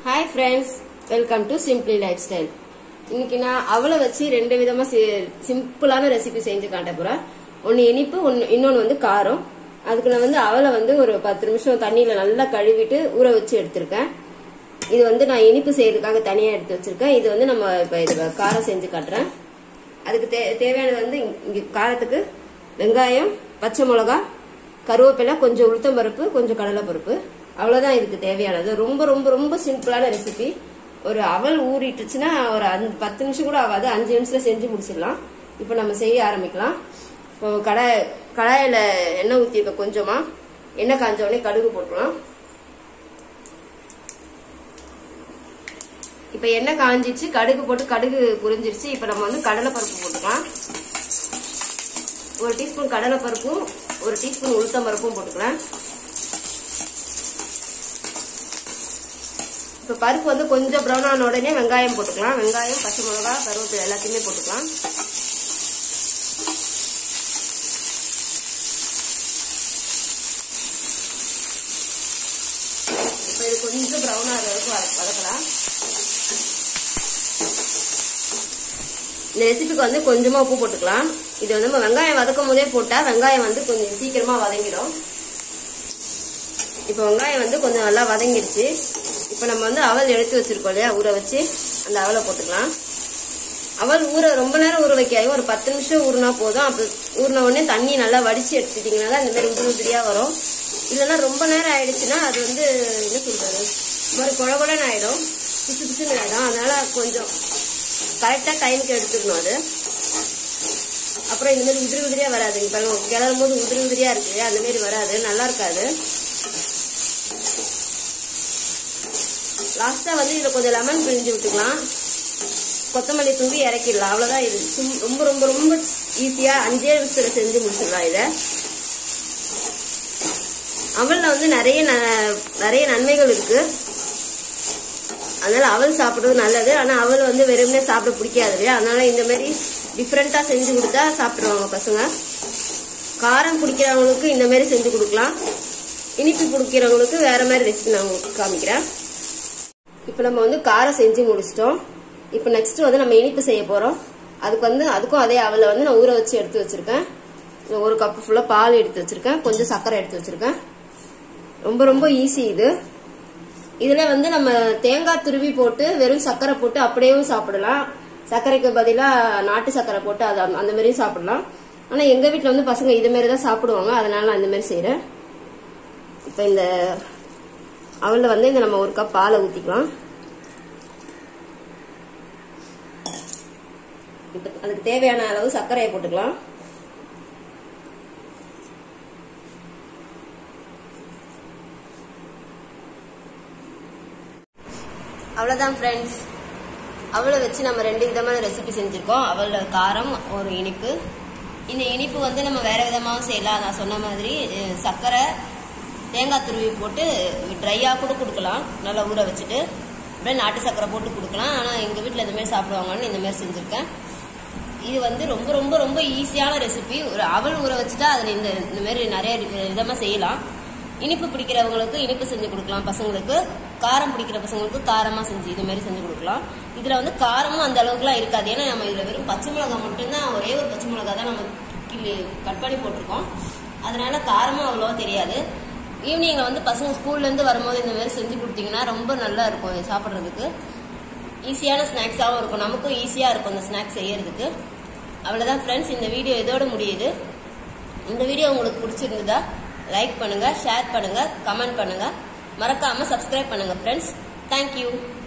hi friends welcome to simply lifestyle இன்னைக்கு நான் அவளை வச்சு ரெண்டு விதமா சி- சிம்பிளான ரெசிபி செஞ்சு காட்ட போறேன் ஒன்னு இனிப்பு ஒன்னு இன்னொன்னு வந்து காரம் அதுக்கு நான் வந்து அவளை வந்து ஒரு பத்து நிமிஷம் தண்ணியில நல்லா கழுவிட்டு ஊற வச்சு எடுத்திருக்கேன் இது வந்து நான் இனிப்பு செய்யறதுக்காக தனியா எடுத்து வச்சிருக்கேன் இது வந்து நம்ம இப்ப இது காரம் செஞ்சு காட்டுறேன் அதுக்கு தே- தேவையானது வந்து இங்க காரத்துக்கு வெங்காயம் பச்சை மிளகா கருவேப்பிலை கொஞ்சம் உளுத்தம் பருப்பு கொஞ்சம் கடலை பருப்பு அவ்வளவுதான் இதுக்கு தேவையானது ரொம்ப ரொம்ப ரொம்ப சிம்பிளான ரெசிபி ஒரு அவல் ஊறிட்டுச்சுன்னா ஒரு அஞ்சு பத்து நிமிஷம் கூட ஆகாது அஞ்சு நிமிஷத்துல செஞ்சு முடிச்சிடலாம் இப்போ நம்ம செய்ய ஆரம்பிக்கலாம் இப்போ கடாய் கடாயில எண்ணெய் ஊற்றிருக்க கொஞ்சமா எண்ணெய் காஞ்ச உடனே கடுகு போட்டுக்கலாம் இப்போ எண்ணெய் காஞ்சிச்சு கடுகு போட்டு கடுகு புரிஞ்சிருச்சு இப்போ நம்ம வந்து கடலைப்பருப்பு போட்டுக்கலாம் ஒரு டீஸ்பூன் கடலைப்பருப்பும் ஒரு டீஸ்பூன் உளுத்தம் பருப்பும் போட்டுக்கலாம் இப்போ பருப்பு வந்து கொஞ்சம் ப்ரௌன் ஆன உடனே வெங்காயம் போட்டுக்கலாம் வெங்காயம் பச்சை மிளகா கருவேப்பிலை எல்லாத்தையுமே போட்டுக்கலாம் இப்போ இது கொஞ்சம் ப்ரௌன் ஆகிற வரைக்கும் வத- வதக்கலாம் இந்த ரெசிபிக்கு வந்து கொஞ்சமா உப்பு போட்டுக்கலாம் இது வந்து நம்ம வெங்காயம் வதக்கும் போதே போட்டா வெங்காயம் வந்து கொஞ்சம் சீக்கிரமா வதங்கிடும் இப்போ வெங்காயம் வந்து கொஞ்சம் நல்லா வதங்கிடுச்சு இப்போ நம்ம வந்து அவல் எடுத்து வச்சிருக்கோம் இல்லையா ஊற வச்சு அந்த அவலை போட்டுக்கலாம் அவல் ஊற ரொம்ப நேரம் ஊற வைக்காது ஒரு பத்து நிமிஷம் ஊறினா போதும் அப்போ ஊறின உடனே தண்ணி நல்லா வடிச்சு எடுத்துட்டீங்கன்னா தான் இந்த மாதிரி உதிரி உதிரியா வரும் இல்லைன்னா ரொம்ப நேரம் ஆயிடுச்சுன்னா அது வந்து என்ன சொல்றது இந்த மாதிரி குழ குழன்னு ஆயிடும் பிசு பிசுன்னு ஆயிடும் அதனால கொஞ்சம் கரெக்டா டைமுக்கு எடுத்துக்கணும் அது அப்புறம் இந்த மாதிரி உதிரி உதிரியா வராது இப்ப கிளறும் போது உதிரி உதிரியா இருக்கு அந்த மாதிரி வராது நல்லா இருக்காது லாஸ்டா வந்து இதுல கொஞ்சம் லெமன் பிழிஞ்சு விட்டுக்கலாம் கொத்தமல்லி தூவி இறக்கிடலாம் அவ்வளவுதான் இது சும்- ரொம்ப ரொம்ப ரொம்ப ஈஸியா அஞ்சே நிமிஷத்துல செஞ்சு முடிச்சிடலாம் இதை அவல்ல வந்து நிறைய ந- நிறைய நன்மைகள் இருக்கு அதனால அவல் சாப்பிடுறது நல்லது ஆனா அவல் வந்து வெறுமனே சாப்பிட பிடிக்காது இல்லையா அதனால இந்த மாதிரி டிஃப்ரெண்டா செஞ்சு கொடுத்தா சாப்பிடுவாங்க பசங்க காரம் பிடிக்கிறவங்களுக்கு இந்த மாதிரி செஞ்சு கொடுக்கலாம் இனிப்பு பிடிக்கிறவங்களுக்கு வேற மாதிரி ரெசிபி நான் உங்களுக்கு காமிக்கிறேன் இப்போ நம்ம வந்து காரம் செஞ்சு முடிச்சிட்டோம் இப்போ நெக்ஸ்ட் வந்து நம்ம இனிப்பு செய்ய போறோம் அதுக்கு வந்து அதுக்கும் அதே அவலை வந்து நான் ஊற வச்சு எடுத்து வச்சிருக்கேன் ஒரு கப் ஃபுல்லா பால் எடுத்து வச்சிருக்கேன் கொஞ்சம் சர்க்கரை எடுத்து வச்சிருக்கேன் ரொம்ப ரொம்ப ஈஸி இது இதுல வந்து நம்ம தேங்காய் துருவி போட்டு வெறும் சர்க்கரை போட்டு அப்படியேவும் சாப்பிடலாம் சர்க்கரைக்கு பதிலா நாட்டு சர்க்கரை போட்டு அது அந்த- அந்த மாதிரியும் சாப்பிடலாம் ஆனா எங்க வீட்ல வந்து பசங்க இது மாதிரி தான் சாப்பிடுவாங்க அதனால நான் இந்த மாதிரி செய்யறேன் இப்போ இந்த அவல்ல வந்து இந்த நம்ம ஒரு கப் பாலை ஊத்திக்கலாம் இப்போ அதுக்கு தேவையான அளவு சர்க்கரையை போட்டுக்கலாம் அவ்வளவுதான் ஃப்ரெண்ட்ஸ் அவளை வச்சு நம்ம ரெண்டு விதமான ரெசிபி செஞ்சிருக்கோம் அவள காரம் ஒரு இனிப்பு இந்த இனிப்பு வந்து நம்ம வேற விதமாகவும் செய்யலாம் நான் சொன்ன மாதிரி அஹ், சர்க்கரை தேங்காய் துருவி போட்டு ட்ரையாக கூட கொடுக்கலாம் நல்லா ஊற வச்சுட்டு அப்படியே நாட்டு சர்க்கரை போட்டு கொடுக்கலாம் ஆனால் எங்கள் வீட்டில் இந்த மாதிரி சாப்பிடுவாங்கன்னு இந்த மாதிரி செஞ்சுருக்கேன் இது வந்து ரொம்ப ரொம்ப ரொம்ப ஈஸியான ரெசிபி ஒரு அவல் ஊற வச்சுட்டா அதில் இந்த இந்த மாதிரி நிறைய விதமாக செய்யலாம் இனிப்பு பிடிக்கிறவங்களுக்கு இனிப்பு செஞ்சு கொடுக்கலாம் பசங்களுக்கு காரம் பிடிக்கிற பசங்களுக்கு காரமாக செஞ்சு இது மாதிரி செஞ்சு கொடுக்கலாம் இதில் வந்து காரமும் அந்த அளவுக்குலாம் இருக்காது ஏன்னா நம்ம இதில் வெறும் பச்சை மிளகாய் மட்டும்தான் ஒரே ஒரு பச்சை மிளகாய் தான் நம்ம கிள்ளி கட் பண்ணி போட்டிருக்கோம் அதனால காரமும் அவ்வளோவா தெரியாது ஈவினிங்கில் வந்து பசங்க ஸ்கூல்லேருந்து வரும்போது இந்த மாதிரி செஞ்சு கொடுத்தீங்கன்னா ரொம்ப நல்லா இருக்கும் இது சாப்பிட்றதுக்கு ஈஸியான ஸ்நாக்ஸாகவும் இருக்கும் நமக்கும் ஈஸியாக இருக்கும் இந்த ஸ்நாக்ஸ் செய்யறதுக்கு அவ்வளோதான் ஃப்ரெண்ட்ஸ் இந்த வீடியோ இதோட முடியுது இந்த வீடியோ உங்களுக்கு பிடிச்சிருந்ததா லைக் பண்ணுங்க ஷேர் பண்ணுங்க கமெண்ட் பண்ணுங்க மறக்காம சப்ஸ்கிரைப் பண்ணுங்க ஃப்ரெண்ட்ஸ் தேங்க்யூ